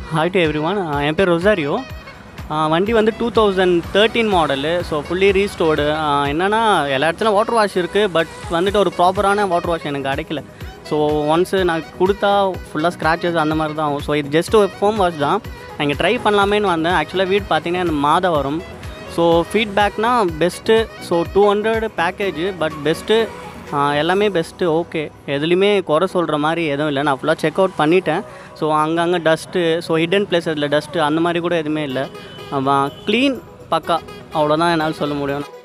hi to everyone என் பேர் ரொசாரியோ வண்டி வந்து two thousand thirteen model so fully restored என்னென்னா எல்லா இடத்துலையும் வாட்டர் வாஷ் இருக்குது பட் வந்துட்டு ஒரு ப்ராப்பரான வாட்டர் வாஷ் எனக்கு கிடைக்கல ஸோ ஒன்ஸு நான் கொடுத்தா ஃபுல்லாக ஸ்க்ராச்சஸ் அந்த மாதிரி தான் ஆகும் ஸோ இது ஜஸ்ட் ஒரு ஃபோம் வாஷ் தான் நான் இங்கே ட்ரை பண்ணலாமேன்னு வந்தேன் ஆக்சுவலாக வீடு பார்த்தீங்கன்னா எனக்கு மாதம் வரும் ஸோ ஃபீட்பேக்னா best so two hundred package but best எல்லாமே பெஸ்ட்டு ஓகே எதுலேயுமே குறை சொல்கிற மாதிரி எதுவும் இல்லை நான் ஃபுல்லாக செக் அவுட் பண்ணிட்டேன் ஸோ அங்கங்கே டஸ்ட்டு ஸோ ஹிடன் பிளேஸஸில் டஸ்ட்டு அந்த மாதிரி கூட எதுவுமே இல்லை க்ளீன் பக்கா அவ்வளோதான் என்னால் சொல்ல முடியும்